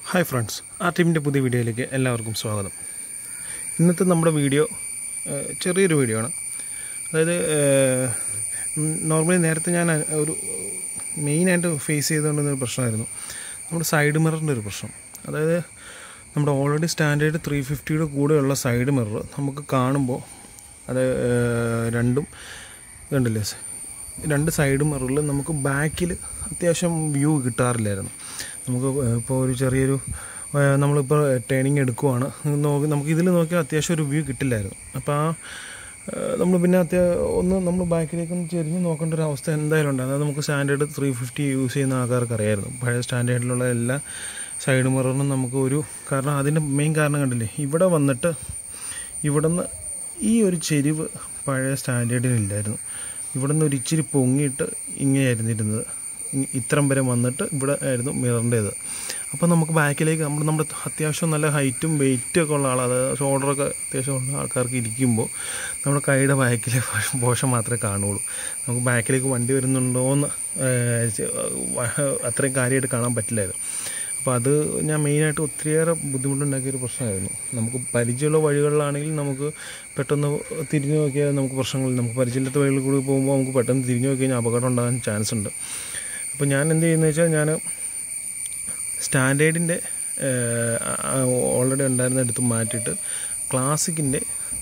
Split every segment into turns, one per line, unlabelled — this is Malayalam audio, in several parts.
ഹായ് ഫ്രണ്ട്സ് ആ ടീമിൻ്റെ പുതിയ വീഡിയോയിലേക്ക് എല്ലാവർക്കും സ്വാഗതം ഇന്നത്തെ നമ്മുടെ വീഡിയോ ഏഹ്, ചെറിയൊരു വീഡിയോ ആണ് അതായത് നോർമലി നേരത്തെ ഞാൻ ഒരു മെയിനായിട്ട് ഫേസ് ചെയ്തുകൊണ്ടിരുന്ന ഒരു പ്രശ്നമായിരുന്നു നമ്മുടെ സൈഡ് മിററിൻ്റെ ഒരു പ്രശ്നം അതായത് നമ്മുടെ ഓൾറെഡി സ്റ്റാൻഡേർഡ് ത്രീ ഫിഫ്റ്റിയുടെ കൂടെയുള്ള സൈഡ് മിറർ നമുക്ക് കാണുമ്പോൾ അത് ഏഹ്, രണ്ടും കണ്ടില്ലേ രണ്ട് സൈഡ് മിററിൽ നമുക്ക് ബാക്കിൽ അത്യാവശ്യം വ്യൂ കിട്ടാറില്ലായിരുന്നു നമുക്ക് ഇപ്പോൾ ഒരു ചെറിയൊരു ഏഹ്, നമ്മളിപ്പോൾ ടേണിങ് എടുക്കുവാണ് നോക്കി നമുക്ക് ഇതിൽ നോക്കിയാൽ അത്യാവശ്യം ഒരു വ്യൂ കിട്ടില്ലായിരുന്നു അപ്പോൾ ആ ഏഹ്, നമ്മൾ പിന്നെ അത്യാ ഒന്ന് നമ്മൾ ബാക്കിലേക്കൊന്ന് ചെരിഞ്ഞ് നോക്കേണ്ട ഒരു അവസ്ഥ എന്തായാലും ഉണ്ട് അതായത് നമുക്ക് സ്റ്റാൻഡേർഡ് ത്രീ ഫിഫ്റ്റി യൂസ് ചെയ്യുന്ന ആൾക്കാർക്ക് അറിയായിരുന്നു പഴയ സ്റ്റാൻഡേർഡിലുള്ള എല്ലാ സൈഡ് മിററിനും നമുക്ക് ഒരു കാരണം അതിൻ്റെ മെയിൻ കാരണം കണ്ടില്ലേ ഇവിടെ വന്നിട്ട് ഇവിടുന്ന് ഈ ഒരു ചെരിവ് പഴയ സ്റ്റാൻഡേർഡിനില്ലായിരുന്നു ഇവിടുന്ന് ഒരു ഇച്ചിരി പൊങ്ങിയിട്ട് ഇങ്ങനെയായിരുന്നു ഇരുന്നത് ഇ- ഇത്രയും വരെ വന്നിട്ട് ഇവിടെ ആയിരുന്നു മിററിൻ്റേത് അപ്പോൾ നമുക്ക് ബാക്കിലേക്ക് നമ്മൾ നമ്മുടെ അത്യാവശ്യം നല്ല ഹൈറ്റും വെയിറ്റും ഒക്കെ ഉള്ള ആൾ അതായത് ഷോൾഡറൊക്കെ അത്യാവശ്യം ഉള്ള ആൾക്കാർക്ക് ഇരിക്കുമ്പോൾ നമ്മുടെ കൈയുടെ ബാക്കിലെ പോഷൻ മാത്രമേ കാണുള്ളൂ നമുക്ക് ബാക്കിലേക്ക് വണ്ടി വരുന്നുണ്ടോ എന്ന് ഏഹ്, ചെ- വ- അത്രയും കാര്യമായിട്ട് കാണാൻ പറ്റില്ലായിരുന്നു അപ്പോൾ അത് ഞാൻ മെയിനായിട്ട് ഒത്തിരിയേറെ ബുദ്ധിമുട്ടുണ്ടാക്കിയൊരു പ്രശ്നമായിരുന്നു നമുക്ക് പരിചയമുള്ള വഴികളിലാണെങ്കിൽ നമുക്ക് പെട്ടെന്ന് തിരിഞ്ഞു നോക്കിയാൽ നമുക്ക് പ്രശ്നങ്ങളില്ല നമുക്ക് പരിചയമില്ലാത്ത വഴികളിൽ കൂടി പോകുമ്പോൾ നമുക്ക് പെട്ടെന്ന് തിരിഞ്ഞു നോക്കി കഴിഞ്ഞാൽ അപകടം ഉണ്ടാകാൻ ചാൻസ് ഉണ്ട് അപ്പോൾ ഞാൻ എന്ത് ചെയ്യുന്നത് വെച്ചാൽ ഞാൻ സ്റ്റാൻഡേർഡിൻ്റെ ഓൾറെഡി ഉണ്ടായിരുന്ന എടുത്ത് മാറ്റിയിട്ട് ക്ലാസിക്കിൻ്റെ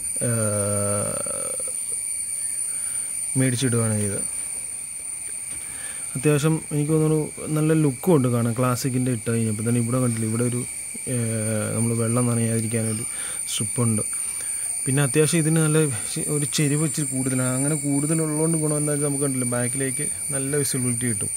മേടിച്ചിടുകയാണ് ചെയ്തത് അത്യാവശ്യം എനിക്ക് തോന്നുന്നു നല്ല ലുക്കും ഉണ്ട് കാണാൻ ക്ലാസിക്കിൻ്റെ ഇട്ട് കഴിഞ്ഞപ്പോൾ തന്നെ ഇവിടെ കണ്ടില്ല ഇവിടെ ഒരു നമ്മൾ വെള്ളം നനയാതിരിക്കാനൊരു സ്ട്രിപ്പുണ്ട് പിന്നെ അത്യാവശ്യം ഇതിന് നല്ല ചെ- ഒരു ചെരിവ് ഇച്ചിരി കൂടുതലാണ് അങ്ങനെ കൂടുതലുള്ളതുകൊണ്ട് ഗുണം എന്താ വെച്ചാൽ നമുക്ക് കണ്ടില്ല ബാക്കിലേക്ക് നല്ല വിസിബിലിറ്റി കിട്ടും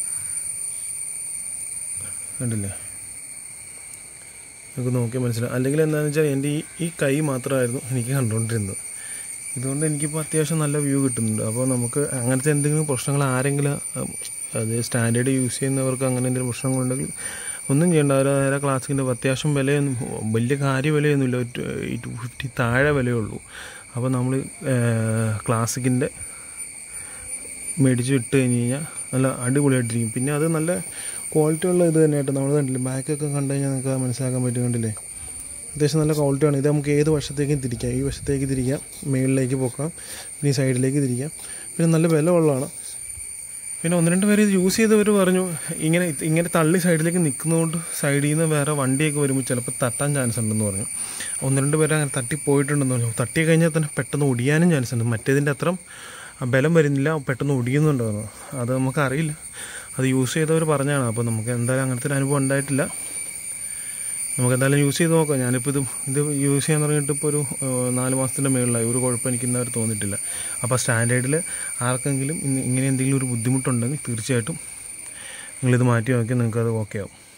കണ്ടില്ലേ നമുക്ക് നോക്കിയാൽ മനസ്സിലാവും അല്ലെങ്കിൽ എന്താണെന്ന് വെച്ചാൽ എൻ്റെ ഈ ഈ കൈ മാത്രമായിരുന്നു എനിക്ക് കണ്ടുകൊണ്ടിരുന്നത് ഇതുകൊണ്ട് എനിക്കിപ്പോൾ അത്യാവശ്യം നല്ല വ്യൂ കിട്ടുന്നുണ്ട് അപ്പോൾ നമുക്ക് അങ്ങനത്തെ എന്തെങ്കിലും പ്രശ്നങ്ങൾ ആരെങ്കിലും ഉം, അത് സ്റ്റാൻഡേർഡ് യൂസ് ചെയ്യുന്നവർക്ക് അങ്ങനെ എന്തെങ്കിലും പ്രശ്നങ്ങളുണ്ടെങ്കിൽ ഒന്നും ചെയ്യേണ്ട അവർ നേരെ ക്ലാസ്സിക്കിൻ്റെ അത്യാവശ്യം വിലയൊന്നും വലിയ കാര്യ വിലയൊന്നുമില്ല ഒരു ടു ഫിഫ്റ്റി താഴെ വിലയുള്ളൂ അപ്പോൾ നമ്മൾ ക്ലാസിക്കിൻ്റെ മേടിച്ച് ഇട്ട് കഴിഞ്ഞ് കഴിഞ്ഞാൽ നല്ല അടിപൊളിയായിട്ടിരിക്കും പിന്നെ അത് നല്ല ക്വാളിറ്റി ഉള്ള ഇത് തന്നെയായിട്ട് നമ്മൾ കണ്ടില്ലേ ബാക്കൊക്കെ കണ്ടു കഴിഞ്ഞാൽ നമുക്ക് മനസ്സിലാക്കാൻ പറ്റും കണ്ടില്ലേ അത്യാവശ്യം നല്ല ക്വാളിറ്റിയാണ് ഇത് നമുക്ക് ഏത് വശത്തേക്കും തിരിക്കാം ഈ വശത്തേക്ക് തിരിക്കാം മേളിലേക്ക് പോക്കാം പിന്നെ ഈ സൈഡിലേക്ക് തിരിക്കാം പിന്നെ നല്ല വില ഉള്ളതാണ് പിന്നെ ഒന്ന് രണ്ട് പേര് ഇത് യൂസ് ചെയ്തവർ പറഞ്ഞു ഇങ്ങനെ ഇങ്ങനെ തള്ളി സൈഡിലേക്ക് നിൽക്കുന്നതുകൊണ്ട് സൈഡിൽ നിന്ന് വേറെ വണ്ടിയൊക്കെ വരുമ്പോൾ ചിലപ്പോൾ തട്ടാൻ ചാൻസ് ഉണ്ടെന്ന് പറഞ്ഞു ഒന്ന് രണ്ട് പേര് അങ്ങനെ തട്ടി പോയിട്ടുണ്ടെന്ന് പറഞ്ഞു തട്ടി കഴിഞ്ഞാൽ തന്നെ പെട്ടെന്ന് ഒടിയാനും ചാൻസ് ഉണ്ട് മറ്റേതിൻ്റെ അത്രയും ബലം വരുന്നില്ല പെട്ടെന്ന് ഒടിയുന്നുണ്ടെന്ന് അത് നമുക്കറിയില്ല അത് യൂസ് ചെയ്തവർ പറഞ്ഞാണ് അപ്പോൾ നമുക്ക് എന്തായാലും അങ്ങനത്തെ ഒരു അനുഭവം ഉണ്ടായിട്ടില്ല നമുക്ക് എന്തായാലും യൂസ് ചെയ്ത് നോക്കാം ഞാനിപ്പോൾ ഇത് ഇത് യൂസ് ചെയ്യാൻ തുടങ്ങിയിട്ട് ഇപ്പോൾ ഒരു ഏഹ്, നാല് മാസത്തിൻ്റെ മുകളിലായി ഒരു കുഴപ്പം എനിക്ക് ഇന്നവർ തോന്നിയിട്ടില്ല അപ്പോൾ സ്റ്റാൻഡേർഡിൽ ആർക്കെങ്കിലും ഇന്ന് ഇങ്ങനെ എന്തെങ്കിലും ഒരു ബുദ്ധിമുട്ടുണ്ടെങ്കിൽ തീർച്ചയായിട്ടും നിങ്ങളിത് മാറ്റി നോക്കി നിങ്ങൾക്കത് ഓക്കെ ആവും